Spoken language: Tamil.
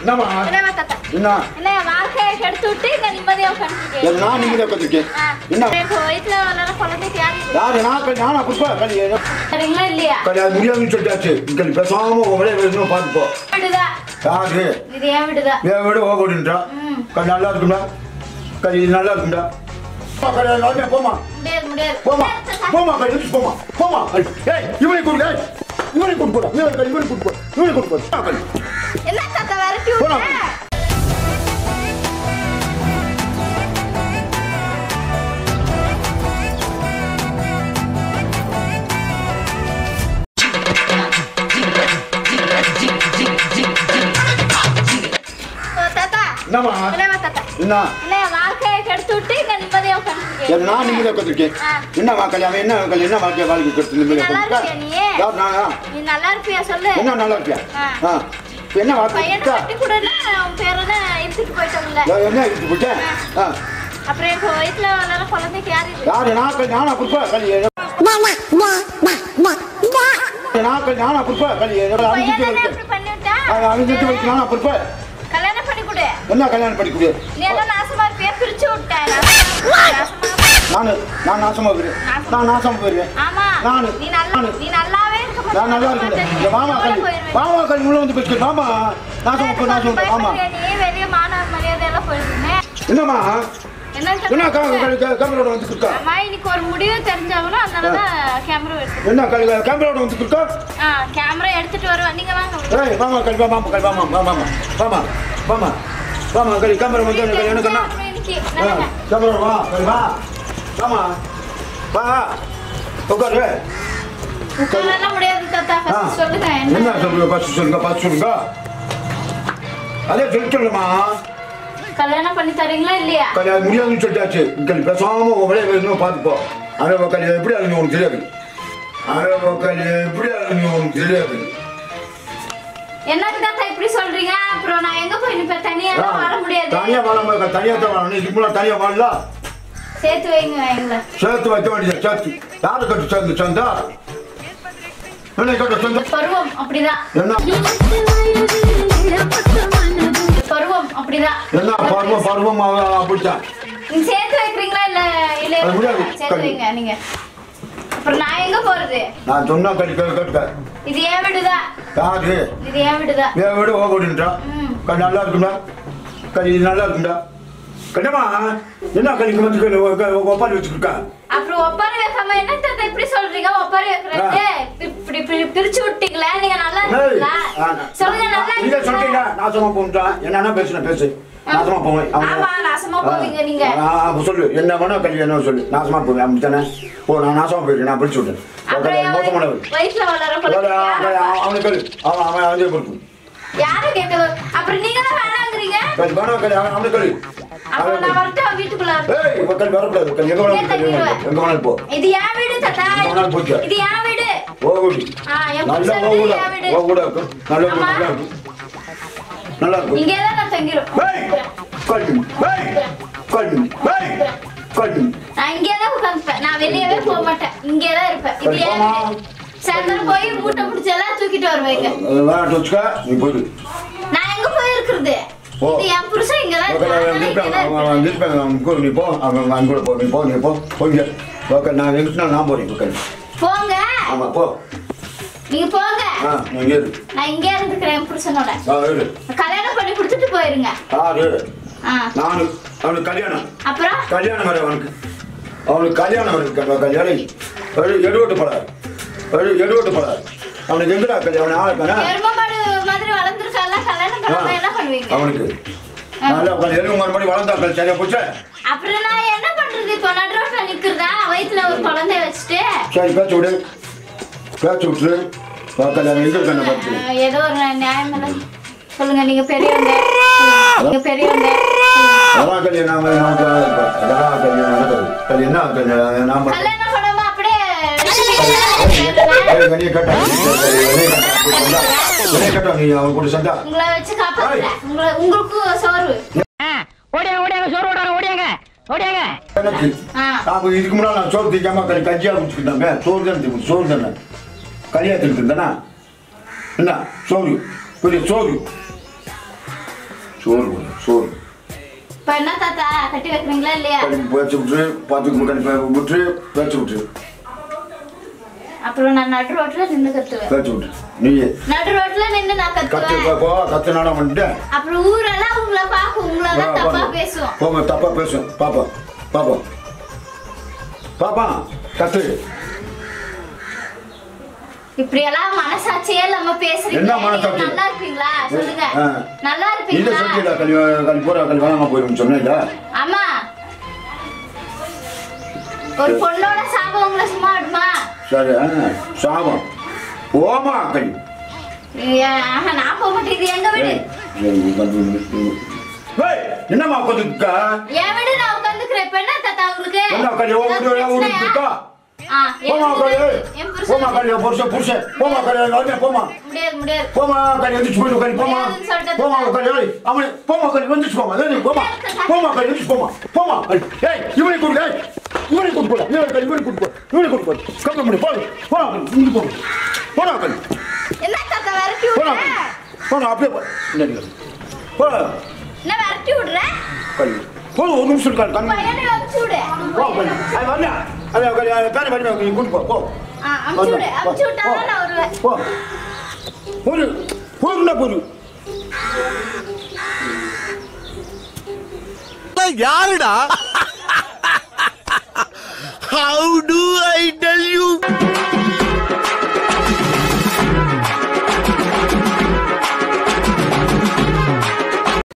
என்னம்மா என்னம்மா தாத்தா என்ன என்ன என் வாழ்க்கையை கெடுத்து விட்டு இங்க நிம்மதியா உட்காந்துருக்கேன் என் நான் நிம்மதியாக உட்காந்துருக்கேன் என்ன இப்போ வயிற்றுல வளர குழந்தைக்கு யாரு இது? யாரு நான் கல் நானா புஷ்பா கல் சரிங்களா இல்லையா கல் அது முடியாதுன்னு சொல்லிட்டாச்சு கல் பேசாம உங்களே வேணும் பார்த்துப்போ விடுதா யாரு இது ஏன் விடுதா என் வீடு ஓகோடுன்றா ம். கல் நல்லா இருக்கும்டா கல் இது நல்லா இருக்கும்டா கல் நல்லா போமா முடியாது முடியாது போமா தாத்தா. போமா கல் எடுத்து போமா போமா கல் ஏய் இவனை கொடுக்க ஏய் இவனை கொடுக்க போடா இவனை கல் இவனை கொடுக்க இவனை கொடுக்க போடா கல் என்ன தாத்தா விரட்டி போடா. விட்ட ஓ, தாத்தா என்னம்மா என்னம்மா தாத்தா என்ன என்ன என் வாழ்க்கையை கெடுத்து விட்டு இங்க நிம்மதியா உட்காந்துருக்கேன் என் நான் நிம்மதியாக உட்காந்துருக்கேன் ஆ. என்னம்மா கல் அவன் என்ன கல் என்ன வாழ்க்கை வாழ்க்கை கெடுத்து நிம்மதியாக நல்லா உட்காந்துருக்கா இருக்கியா நீ யார் நானா நீ நல்லா இருப்பியா சொல்லு என்ன நல்லா இருக்கியா ஆ. ஆ இப்ப என்ன வாழ்க்கை பையனை இருக்கா? கட்டி கொடுன்னா அவன் பேரனை இழுத்துட்டு போயிட்டோம்ல நான் என்ன எடுத்து போட்டேன் ஆ அப்புறம் இப்போ வயிற்றுல வளர குழந்தைக்கு யாரு இது யாரு நான் கல் நானா புஷ்பா கல் நான் கல் நானா புஷ்பா கல் பையனை அழிஞ்சிட்டு எப்படி வைக்க பண்ணி விட்டா அழிஞ்சிட்டு வைக்க நானா புஷ்பா கல்யாணம் பண்ணி கொடு என்ன கல்யாணம் படிக்கூடிய நீ எல்லாம் நாசமா இருப்பியா பிரிச்சு விட்டேன் நாசமா நான் நான் நாசமா போயிருவேன் நான் நாசமா போயிருவேன் ஆமா நானு. நீ நல்லா நானு. நீ நல்லாவே இருக்க நான் நல்லா இருக்கேன் இந்த மாமா கல் மாமா கல் உள்ள வந்து பேசுகிறேன் மாமா நாசமா போ நாசமா போ ஆமா நீ வெளிய மான மரியாதை எல்லாம் போயிருந்தேன் என்னம்மா என்ன என்ன சொல்ற? கேமரோட வந்து இருக்கா அம்மா இன்னைக்கு ஒரு முடிவு தெரிஞ்சாகணும் அதனாலதான் கேமரா எடுத்து என்ன கல் கேமரோட வந்து இருக்கா ஆ கேமரா எடுத்துட்டு வருவேன் நீங்க வாங்க ஏய் மாமா கல் மாமா கல் மாமா மாமா மாமா மாமா மாமா கல் கேமரா வந்து எனக்கு எனக்கு என்ன இன்னைக்கு ஆ, நல்ல கேமரா வா கல் வா மாமா வா உட்காரு உட்காரலாம் முடியாது தாத்தா ஆ. first சொல்லுங்க என்ன என்ன சொல்லுங்க பார்த்து சொல்லுங்க பார்த்து சொல்லுங்க அதே சொல்லி சொல்லுமா கல்யாணம் பண்ணி தரீங்களா இல்லையா கல்யாணம் முடியாதுன்னு சொல்லிட்டாச்சு கல் பேசாம உங்களே வேணும் பார்த்துப்போ அரவ கல்யாணம் எப்படி அழுங்க உனக்கு தெரியாது அரவ கல்யாணம் எப்படி அழுங்க உனக்கு தெரியாது என்னக்கு தாத்தா இப்படி சொல்றீங்க அப்புறம் நான் எங்க போய் நிப்பேன் தனியா எல்லாம் வர முடியாது தனியா வாழ தனியா தான் வாழணும் இதுக்கு முன்னாடி தனியா வாழலாம் சேர்த்து வைங்க எங்களை சேர்த்து வைக்க வேண்டியது சேர்த்து யாரு கட்டு சேர்ந்து சேர்ந்தா என்ன கட்ட சேர்ந்தா பருவம் அப்படிதான் என்ன பருவம் அப்படிதான் என்ன பருவம் பருவம் அவ- அப்படித்தான் நீங்க சேர்த்து வைக்கிறீங்களா இல்ல இல்ல அது முடியாது. சேர்த்து வைங்க நீங்க அப்புறம் நான் எங்க போறது நான் சொன்னா கட்டி கட்டுக்க இது ஏன் விடுதா யாரு இது ஏன் விடுதா என் வீடு ஓகோடுன்றா ம். கல் நல்லா இருக்கும்டா கல் இது நல்லா இருக்கும்டா கண்டமா என்ன கல்லிக்கு வந்து ஒப்பாரி வச்சுருக்கா அப்புறம் ஒப்பாரி வைக்காம என்ன தாத்தா இப்படி சொல்றீங்க ஒப்பாரி வைக்கிறேன் இப்படி இப்படி பிரிச்சு விட்டீங்களா நீங்க நல்லா இருக்கீங்களா சொல்லுங்க நல்லா நீங்க சொல்றீங்க இருக்கீங்களா நாசமா போன்றா என்னன்னா பேசுன பேசு நாசமா போவேன் ஆமா நாசமா போவீங்க நீங்க ஆ, அப்ப சொல்லு என்ன வேணா கல்வி என்ன சொல்லு நாசமா போவேன் அப்படித்தானே ஓ நான் நாசமா போயிருக்கேன் நான் பிடிச்சு விட்டேன் அப்புறம் என் மோசமானவர் வயிற்று- வயிற்றுல வளர அவன் குழந்தை யாரு? அவனுக்கு கல் அவன் அவன் அவன் கொடுக்கும் யாரு கேக்குது அப்புறம் நீங்க தான் வேணாங்கிறீங்க கல் வேணா கல் அவன் அவனுக்கு கல் அப்புறம் நான் வரட்டும் வீட்டுக்குள்ள ஏய் இவ கல் வரக்கூடாது கல் எங்க வேணாலும் கல் எங்க வேணாலும் எங்க வேணாலும் போ இது என் வீடு தாத்தா எங்க வேணாலும் போச்சு இது என் வீடு ஓகுடி ஆ, என் நல்ல புருஷன் ஓகுட வீடு, என் வீடு. ஓகுட இருக்கும் நல்ல வீடு, ஆமா. நல்லா இருக்கும் நல்லா இருக்கும் இங்கே தான் நான் தங்கிரும் ஏய் கல்வி ஏய் கல்வி ஏய் கல்வி நான் இங்கே தான் உட்காந்துப்பேன் நான் வெளியவே போக மாட்டேன் இங்கே தான் இருப்பேன் இது என் போமா. வீடு சாயந்தரம் போய் மூட்டை முடிச்சு எல்லாம் தூக்கிட்டு வருவேங்க வேணாட்டு வச்சுக்க நீ போயிடு நான் எங்க போய் இருக்கிறது போ. இது என் புருஷன் இங்க தான் ஓகே, இருக்கான். அவன் நான் இங்கே இருப்பான். தான் அவன் இருப்பேன். அவன் இருப்பான். அவன் கூட நீ போ அவன் அவன் கூட போ நீ போ நீ போ போங்க ஓகே நான் எங்கிட்ட நான் போறேன் ஓகே போங்க ஆமா போ நீங்க போங்க ஆ நீ இங்கே இரு நான் இங்கே இருந்துக்கிறேன் என் புருஷனோட ஆ இரு கல்யாணம் பண்ணி கொடுத்துட்டு போயிருங்க ஆ இரு ஆ நானு அவனுக்கு கல்யாணம் அப்புறம் கல்யாணம் வர அவனுக்கு அவனுக்கு கல்யாணம் வருது கல்யாணம் எடு எடுவட்டு படாது எடு எடுவட்டு படாது அவனுக்கு எங்கடா கல்யாணம் ஆளுக்கானா எருமமாடு மாதிரி வளர்ந்துருக்கால கல்யாணம் பண்ணாம என்ன பண்ணுவீங்க அவனுக்கு நல்லா உட்காந்து எருவு மாதிரி மாதிரி வளர்ந்தா கல் சரியா போச்சு அப்புறம் நான் என்ன பண்றது இப்போ நடுரோட்ல நிக்கிறதா வயித்துல ஒரு குழந்தைய வச்சுட்டு சரி பேச்சு விடு பேச்சு விட்டுரு வா, கல்யாணம் எங்க இருக்கான பார்த்து ஆஹ் ஏதோ ஒரு நியாயம் இல்லை. சொல்லுங்க நீங்க பெரியவங்க சொல்லுங்க. நீங்க பெரியவங்க சொல்லுங்க. அதான் கல்யாணம் நமக்கு அதான் கல்யாணம் நடக்குது கல்யாணம் கல்யாணம் நாம கல்யாணம் பண்ணாம அப்படியே ஏய், வெளியே கேட்டா வெளியே கேட்டா வெளியே கேட்டா நீ அவன் கூட சண்டா உங்களை வச்சு காப்பாத்துறேன் உங்களை உங்களுக்கு சோறு ஓடியாங்க ஓடியாங்க சோறு ஓடாங்க ஓடியாங்க ஓடியாங்க எனக்கு ஆ. நாம இதுக்கு முன்னாடி நான் சோறு திக்காம கறி கஞ்சியா குடிச்சுக்கிட்டாங்க சோறு தான் திக்கும் சோறு தானே கல்யாணத்துக்கு இருந்தானா என்ன சோறு பெரிய சோறு சோறு கொடு, சோறு இப்ப என்ன தாத்தா கட்டி வைக்கிறீங்களா இல்லையா கழிப்பு வச்சு விட்டு பார்த்துக்கு கழிப்பு விட்டு வச்சு விட்டு அப்புறம் நான் நடு ரோட்ல நின்னு கத்துவேன் வச்சு விட்டு நீயே நடு ரோட்ல நின்னு நான் கத்து கத்துவேன் போ கத்து நாடா வந்துட்டேன் அப்புறம் ஊரெல்லாம் உங்களை பார்க்கும் உங்களை தான் தப்பா பேசுவோம் போமா தப்பா பேசும் பாப்பா பாப்பா பாப்பா கத்து இப்படி எல்லாம் மனசாட்சியே இல்லாம பேசுறீங்க என்ன நீங்க மனசாட்சி? நல்லா இருப்பீங்களா சொல்லுங்க ஆ. நல்லா நீங்க இருப்பீங்களா சொல்லிடா கல்வி கல்வி போற கல்வி வாங்க போயிடும் சொன்னீங்களா ஆமா ஒரு பொண்ணோட சாபம் உங்களை சும்மா விடுமா சரி ஆ, சாபம் போமா கல்வி ஏ- ஆஹா, நான் போக மாட்டேன் இது எங்க வீடு ஏய், என்னம்மா உட்காந்துக்கா என் வீடு நான் உட்காந்துக்கிறேன் இப்ப என்ன தாத்தா உங்களுக்கு என்ன கல்வி உன் வீடு என் வீடு பிரச்சனையா? இருக்கா ஆ, என் போமா வீடு, கல்வி என் போமா புருஷன் கல்வி புருஷன் புருஷன் போமா கல்வி வந்து போமா முடியாது முடியாது போமா கல்வி வந்துச்சு போயிட்டு கல்வி போமா முடியாதுன்னு சொல்லிட்டு போமா கல்வி அவன் போமா கல்வி வந்துச்சு போமா ஏய், போமா போமா கல்வி வந்துச்சு போமா போமா ஏய் இவனை கொடுக்க ஏய் இவனை கொடுக்க இவனை கல்வி இவனை கொடுக்க இவனை கொடுக்க கம்மி பண்ணி போடு போனா கல்வி இங்க போடு போனா கல்வி என்ன தாத்தா விரட்டி போனா விடுற போனா அப்படியே போ இல்லை போடா என்ன விரட்டி விடுற கல்வி போதும் ஒரு நிமிஷம் இருக்காது கண்ணு பையனை அமுச்சு விடு போ கல்வி அது வரல அது கல்வி பேரை பண்ணி கூட்டு போ போ ஆ, அமுச்சு விடு அமுச்சு விட்டாதான் நான் வருவேன் போ போடு போடுனா போடு யாருடா